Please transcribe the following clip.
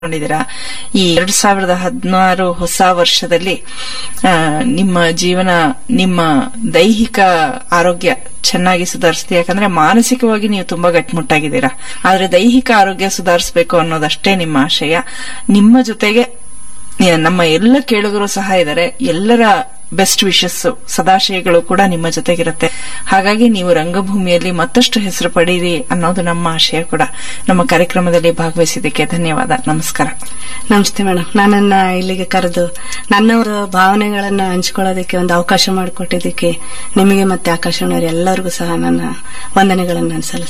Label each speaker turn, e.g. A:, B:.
A: ಕೊಂಡಿದ್ದೀರಾ ಈ ಎರಡ್ ಸಾವಿರದ ಹದಿನಾರು ಹೊಸ ವರ್ಷದಲ್ಲಿ ಆ, ನಿಮ್ಮ ಜೀವನ ನಿಮ್ಮ ದೈಹಿಕ ಆರೋಗ್ಯ ಚೆನ್ನಾಗಿ ಸುಧಾರಿಸ್ತಿ ಯಾಕಂದ್ರೆ ಮಾನಸಿಕವಾಗಿ ನೀವು ತುಂಬಾ ಗಟ್ಟಿಮುಟ್ಟಾಗಿದ್ದೀರಾ ಆದ್ರೆ ದೈಹಿಕ ಆರೋಗ್ಯ ಸುಧಾರಿಸಬೇಕು ಅನ್ನೋದಷ್ಟೇ ನಿಮ್ಮ ಆಶಯ ನಿಮ್ಮ ಜೊತೆಗೆ ಏ, ನಮ್ಮ ಎಲ್ಲ ಕೇಳುಗರು ಸಹ ಇದ್ದಾರೆ ಎಲ್ಲರ ಬೆಸ್ಟ್ ವಿಶಸ್ ಸದಾಶಯಗಳು ಕೂಡ ನಿಮ್ಮ ಜೊತೆಗಿರುತ್ತೆ ಹಾಗಾಗಿ ನೀವು ರಂಗಭೂಮಿಯಲ್ಲಿ ಮತ್ತಷ್ಟು ಹೆಸರು ಪಡೀರಿ ಅನ್ನೋದು ನಮ್ಮ ಆಶಯ ಕೂಡ ನಮ್ಮ ಕಾರ್ಯಕ್ರಮದಲ್ಲಿ ಭಾಗವಹಿಸಿದ್ದಕ್ಕೆ ಧನ್ಯವಾದ ನಮಸ್ಕಾರ
B: ನಮಸ್ತೆ ಮೇಡಮ್ ನನ್ನನ್ನ ಇಲ್ಲಿಗೆ ಕರೆದು ನನ್ನ ಒಂದು ಭಾವನೆಗಳನ್ನ ಹಂಚ್ಕೊಳ್ಳೋದಕ್ಕೆ ಒಂದು ಅವಕಾಶ ಮಾಡಿಕೊಟ್ಟಿದ್ದಕ್ಕೆ ನಿಮಗೆ ಮತ್ತೆ ಆಕಾಶವಾಣಿಯವರು ಎಲ್ಲರಿಗೂ ಸಹ ನನ್ನ ವಂದನೆಗಳನ್ನು ನಾನು ಸಲ್ಲಿಸ್ತೇನೆ